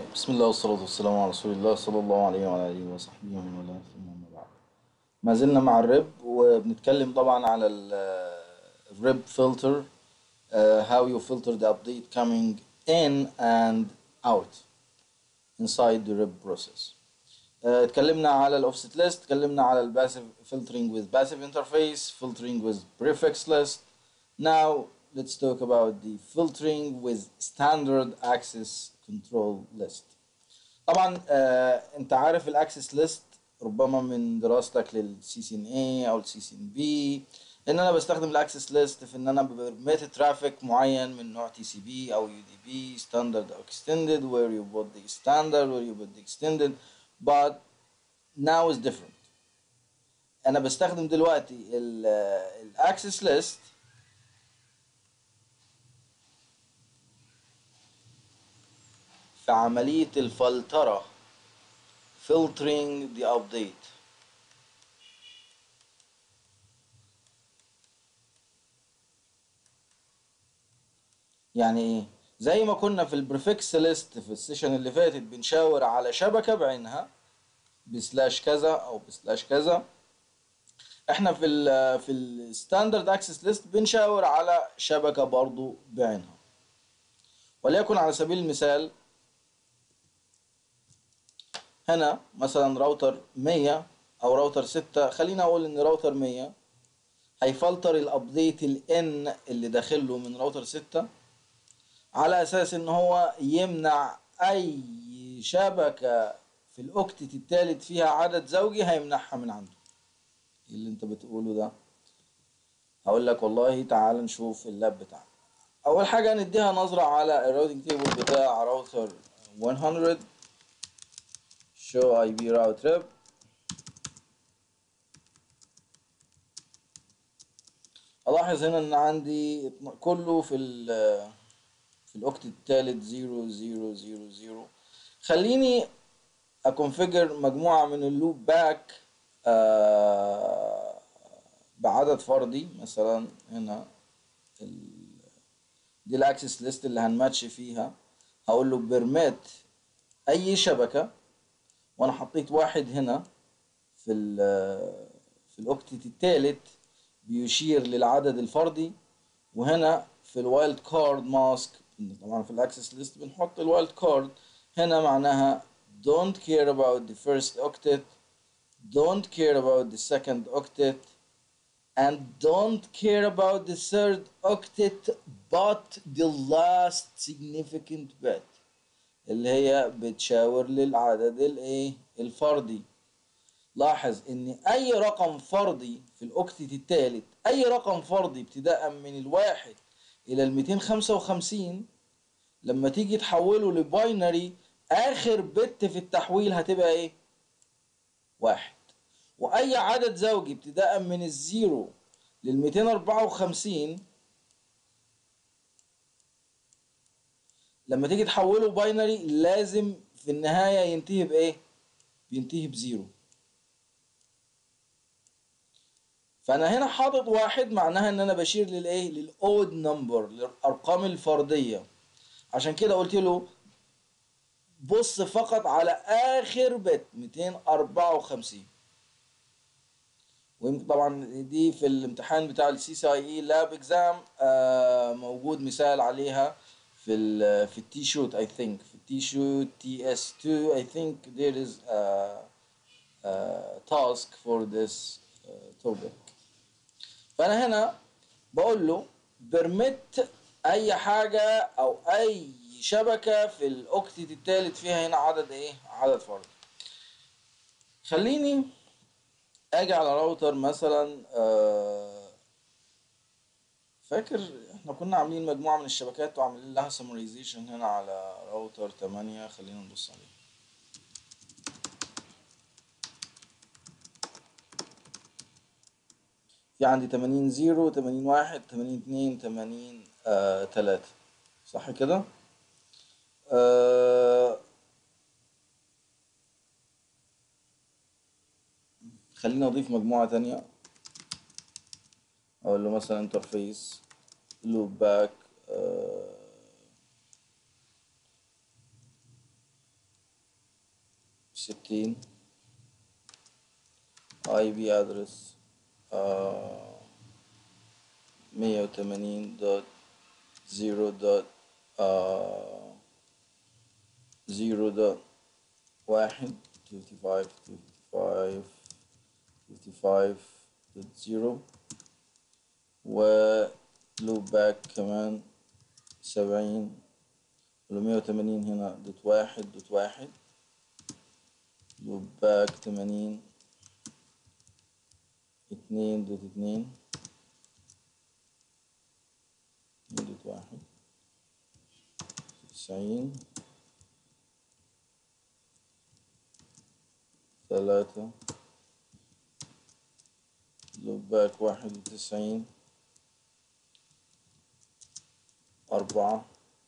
بسم الله والصلاة والسلام على رسول الله صلى الله عليه وعلى آله وصحبه ومن والاه ثم أما بعد ما زلنا مع الريب وبنتكلم طبعا على الريب فلتر how you filter the update coming in and out inside the rib process آه، اتكلمنا على الاوفست ليست اتكلمنا على الباسيف filtering with passive interface filtering with prefix list now let's talk about the filtering with standard access control list طبعا آه انت عارف الاكسس ليست ربما من دراستك للسي سي ان اي او السي سي ان بي ان انا بستخدم الاكسس ليست في ان انا برميت ترافيك معين من نوع تي سي بي او يو دي بي ستاندرد او extended where you put the standard where you put the extended but now is different انا بستخدم دلوقتي الاكسس ليست في عملية الفلترة filtering the update يعني ايه زي ما كنا في البريفكس ليست في السيشن اللي فاتت بنشاور على شبكة بعينها بسلاش كذا او بسلاش كذا احنا في ال في الستاندرد اكسس ليست بنشاور على شبكة برضو بعينها وليكن على سبيل المثال هنا مثلا راوتر 100 او راوتر 6 خلينا اقول ان راوتر 100 هيفلتر الابديت الان اللي داخله من راوتر 6 على اساس ان هو يمنع اي شبكة في الاوكتت التالت فيها عدد زوجي هيمنعها من عنده اللي انت بتقوله ده هقول لك والله تعال نشوف اللاب بتاعنا اول حاجة نديها نظرة على الراوتنج تيبل بتاع راوتر 100 show IP route rep الاحظ هنا ان عندي كله في ال في الاوكت الثالث 0000 خليني اكونفيجر مجموعة من اللوب باك آه بعدد فردي مثلا هنا دي الاكسس ليست اللي هنماتش فيها هقول له بيرميت اي شبكه وانا حطيت واحد هنا في ال في الاوكتت الثالث بيشير للعدد الفردي وهنا في الوايلد كارد ماسك طبعا في الاكسس ليست بنحط الوايلد كارد هنا معناها don't care about the first octet don't care about the second octet and don't care about the third octet but the last significant bit اللي هي بتشاور للعدد الايه الفردي لاحظ ان اي رقم فردي في الاوكتت الثالث اي رقم فردي ابتداء من الواحد الى ال 255 لما تيجي تحوله لباينري اخر بت في التحويل هتبقى ايه واحد واي عدد زوجي ابتداء من الزيرو لل 254 لما تيجي تحوله باينري لازم في النهاية ينتهي بإيه؟ بينتهي بزيرو فأنا هنا حاطط واحد معناها إن أنا بشير للإيه؟ للأود نمبر للأرقام الفردية عشان كده قلت له بص فقط على آخر بت 254 ويمكن طبعا دي في الامتحان بتاع السي سي اي اي لاب اكزام موجود مثال عليها في ال في التي شوت I think في التي شوت تي اس 2 I think there is a, a task for this uh, topic فأنا هنا بقول له permit أي حاجة أو أي شبكة في الأوكتت التالت فيها هنا عدد إيه؟ عدد فرد خليني أجي على راوتر مثلا آه فاكر احنا كنا عاملين مجموعة من الشبكات وعاملين لها سمرايزيشن هنا على راوتر 8 خلينا نبص عليه في عندي 80 0 80 1 80 2 80 آه 3 صح كده آه خلينا اضيف مجموعة تانية اقول له مثلا انترفيس لوب باك ستين اي بي ادرس مية وتمانين دوت زيرو دوت زيرو دوت واحد فيفتي فايف فيفتي فايف فيفتي فايف دوت زيرو و لوب باك كمان سبعين مية وتمانين هنا دوت واحد دوت واحد لوب باك تمانين اتنين دوت اتنين اتنين دوت واحد تسعين ثلاثة لوب باك واحد وتسعين أربعة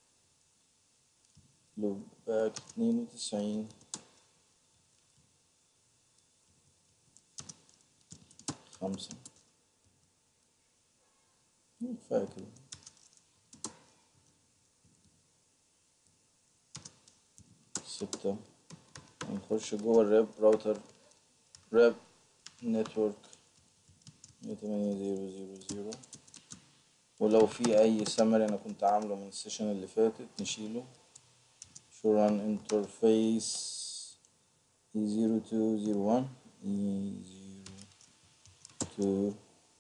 لوب باك اتنين وتسعين خمسة كفاية كده ستة نخش جوه الريب راوتر ريب نتورك مية تمانية زيرو زيرو زيرو ولو في أي سمري أنا كنت عامله من السيشن اللي فاتت نشيله شو ران انترفيس اي زيرو تو زيرو وان اي زيرو تو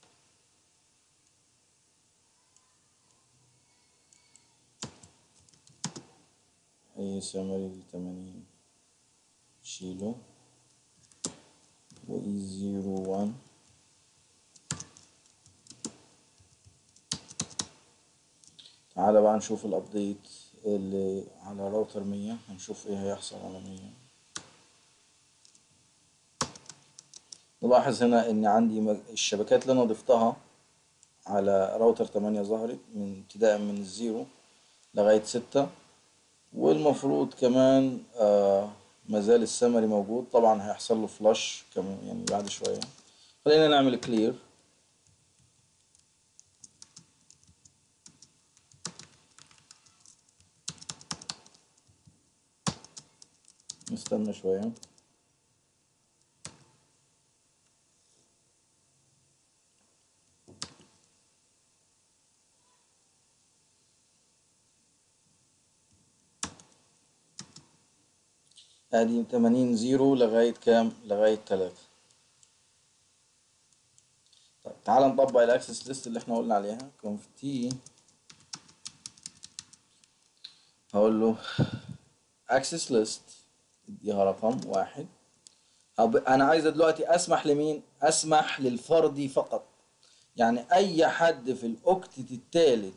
أي سمري تمانين شيله و اي زيرو وان تعالى بقى نشوف الابديت اللي على راوتر مية هنشوف ايه هيحصل على مية نلاحظ هنا ان عندي مج- الشبكات اللي انا ضفتها على راوتر تمانية ظهرت من ابتداء من الزيرو لغاية ستة والمفروض كمان آه مازال السمري موجود طبعا هيحصل له فلاش كمان يعني بعد شوية خلينا نعمل كلير نستنى شوية ادي تمانين زيرو لغاية كام؟ لغاية تلاتة طيب تعال نطبق الاكسس ليست اللي احنا قلنا عليها conf t هقول له access list اديها رقم واحد أب انا عايز دلوقتي اسمح لمين؟ اسمح للفردي فقط يعني اي حد في الاوكتت التالت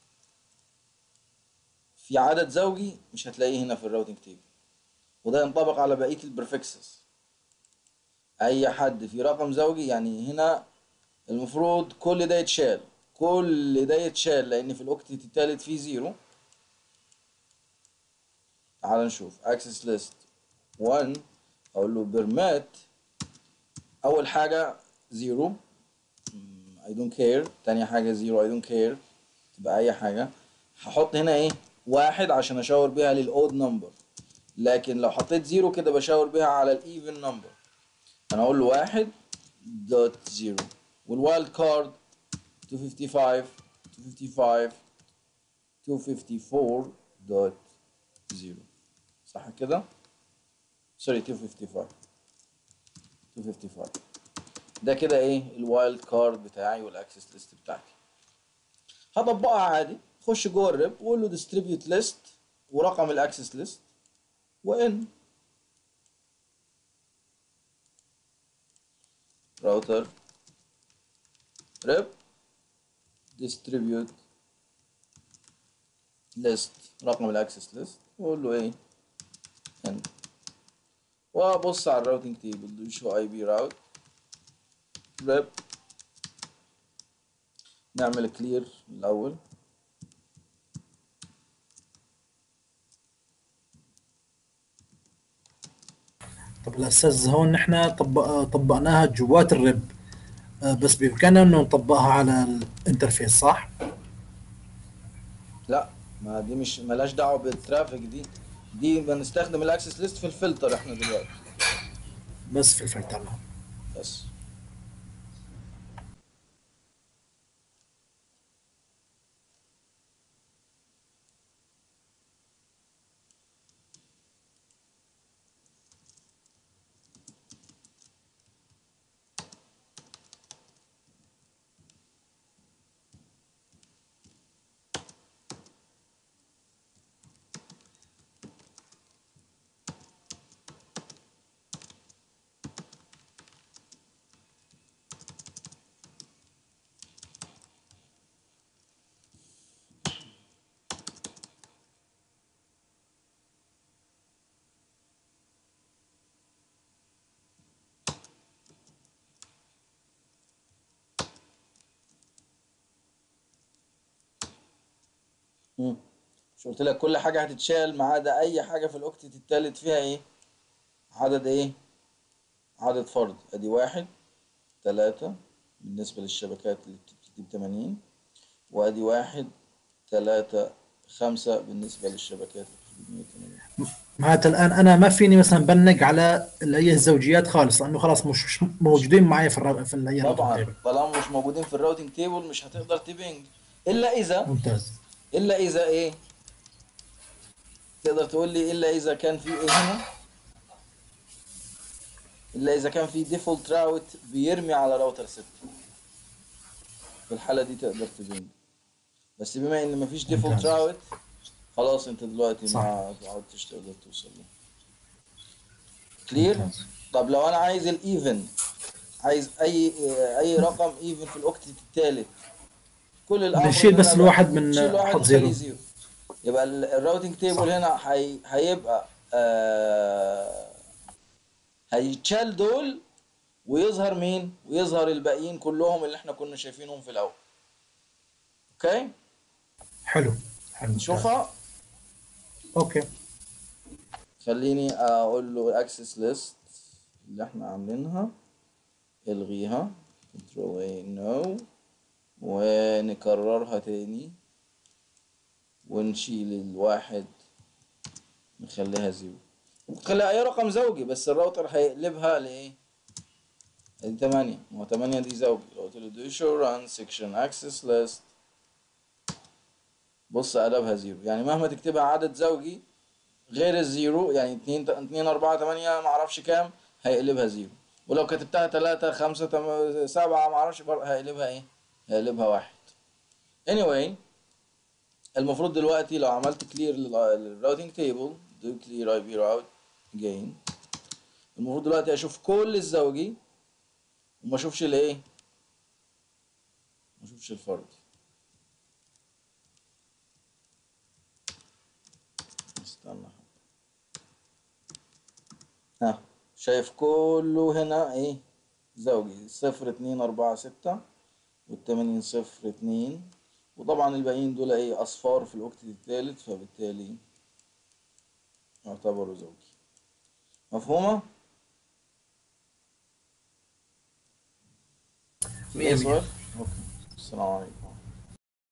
في عدد زوجي مش هتلاقيه هنا في الراوتنج تيبل وده ينطبق على بقية البريفكسز أي حد في رقم زوجي يعني هنا المفروض كل ده يتشال كل ده يتشال لأن في الأوكتت التالت فيه زيرو تعال نشوف access list 1 أقول له permit أول حاجة زيرو I don't care تاني حاجة زيرو I don't care تبقى أي حاجة هحط هنا إيه واحد عشان أشاور بيها للأود نمبر لكن لو حطيت زيرو كده بشاور بيها على الايفن نمبر انا اقول له واحد دوت زيرو والوايلد كارد 255 255 254 دوت زيرو صح كده؟ سوري 255 255 ده كده ايه الوايلد كارد بتاعي والاكسس ليست بتاعتي هطبقها عادي خش جوه الريب وقول له ديستريبيوت ليست ورقم الاكسس ليست وان راوتر ريب distribute list رقم الاكسس ليست واقول له ايه ان وابص على الراوتنج تيبل شو اي بي راوت ريب نعمل كلير الاول طب الأستاذ هون نحن طبق طبقناها جوات الرب آه، بس بإمكاننا إنه نطبقها على الانترفيس صح؟ لا ما دي مش ملاش دعوه بالترافيك دي دي بنستخدم الاكسس ليست في الفلتر احنا دلوقتي بس في الفلتر بس مم. مش قلت لك كل حاجة هتتشال ما عدا أي حاجة في الأوكتت التالت فيها إيه؟ عدد إيه؟ عدد فرد أدي واحد تلاتة بالنسبة للشبكات اللي بتبتدي بتمانين وأدي واحد تلاتة خمسة بالنسبة للشبكات اللي بتبتدي بمية وتمانين معناتها الان انا ما فيني مثلا بنق على اللي هي الزوجيات خالص لانه خلاص مش مش موجودين معي في الر... في اللي هي طبعا طالما مش موجودين في الراوتنج تيبل مش هتقدر تبنج إلا إذا ممتاز الا اذا ايه تقدر تقول لي الا اذا كان في ايه هنا الا اذا كان في ديفولت راوت بيرمي على راوتر 6 في الحاله دي تقدر تبين بس بما ان مفيش ديفولت ممتاز. راوت خلاص انت دلوقتي صح. ما عدتش تقدر توصل له كلير ممتاز. طب لو انا عايز الايفن عايز اي اي رقم ايفن في الاوكتت الثالث كل الامر نشيل إن بس أنا الواحد من- نشيل واحد نحط ونخليه زيرو. زيرو يبقى ال- الراوتنج تيبل صح. هنا هي... هيبقى آه... هيتشال دول ويظهر مين ويظهر الباقيين كلهم اللي احنا كنا شايفينهم في الاول اوكي حلو حلو نشوفها اوكي خليني اقول له الاكسس ليست اللي احنا عاملينها الغيها كنترول اي نو ونكررها تاني ونشيل الواحد نخليها زيرو نخليها اي رقم زوجي بس الراوتر هيقلبها لايه ادي تمانية ما هو تمانية دي زوجي لو قلت له do show run section access list بص قلبها زيرو يعني مهما تكتبها عدد زوجي غير الزيرو يعني اتنين اتنين اربعة تمانية معرفش كام هيقلبها زيرو ولو كتبتها تلاتة خمسة تم... سبعة معرفش بر... هيقلبها ايه هيقلبها واحد anyway المفروض دلوقتي لو عملت كلير للراوتنج تيبل do clear IP route again المفروض دلوقتي اشوف كل الزوجي وما اشوفش الايه ما اشوفش الفردي استنى ها شايف كله هنا ايه زوجي صفر اتنين اربعة ستة والتمانين صفر اتنين وطبعا الباقيين دول ايه اصفار في الوقت التالت فبالتالي يعتبروا زوجي مفهومة؟ مية مية سؤال؟ اوكي السلام عليكم